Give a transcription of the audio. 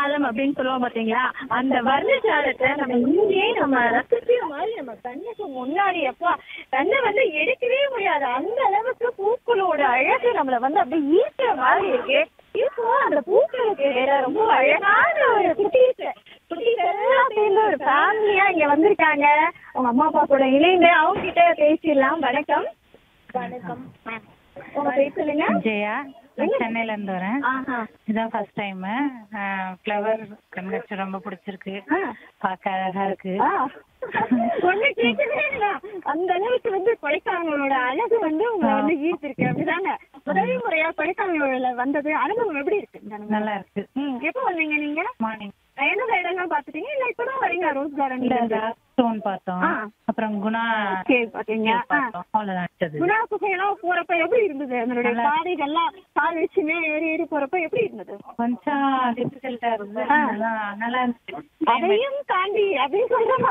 வர்ணஜாலம் அப்படின்னு சொல்லுவோம் பாத்தீங்களா அந்த வர்ணஜாலத்தை நம்ம இங்கேயே நம்ம ரசிக்கிற மாதிரி நம்ம கண்ணுக்கு முன்னாடி எப்பா கண்ணை வந்து எடுக்கவே முடியாது அந்த அளவுக்கு பூக்களோட அழகு நம்மள வந்து அப்படியே ஈர்க்கிற மாதிரி இருக்கு இப்போ அந்த பூக்களுக்கு வேற ரொம்ப அழகான ஒரு குட்டீஸ் குட்டீஸ் எல்லாம் சேர்ந்து ஒரு ஃபேமிலியா இங்க வந்திருக்காங்க அவங்க அம்மா அப்பா கூட இணைந்து அவங்க கிட்ட பேசிடலாம் வணக்கம் வணக்கம் உங்க பேர் சொல்லுங்க ஜெயா நான் சென்னையில இருந்து வரேன் ஆஹா இதான் ஃபர்ஸ்ட் டைம் ஃப்ளவர் கண்காட்சி ரொம்ப பிடிச்சிருக்கு ஆ. பார்க்க அழகா இருக்கு ஆ. ஒண்ணு கேட்கவே இல்ல. அந்த அளவுக்கு வந்து கொடைக்கானலோட அழகு வந்து உங்களை வந்து ஈர்த்திருக்கு அப்படிதானே முதல் முறையா கொடைக்கானல வந்தது அனுபவம் எப்படி இருக்கு இந்த அனுபவம்? நல்லா இருக்கு ம், எப்போ வந்தீங்க நீங்க மார்னிங் எந்தெந்த இடம்லாம் பாத்துட்டீங்க இல்ல இப்பதான் வரீங்க ரோஸ் கார்டன் ஸ்டோன் பார்த்தோம் ஆ. அப்புறம் குணா சரி பாத்தீங்க cave பார்த்தோம் அவ்வளவுதான் அடுத்தது குணா குகையெல்லாம் போறப்ப எப்படி இருந்தது அதனுடைய நல்லா- பாதைகள்லாம் கால் வச்சுமே ஏறி ஏறி போறப்ப எப்படி இருந்தது கொஞ்சம் டிஃபிகல்ட்டா இருந்தது ஆ. நல்லா நல்லா இருந்துச்சு அதையும் தாண்டி அப்படின்னு சொல்ற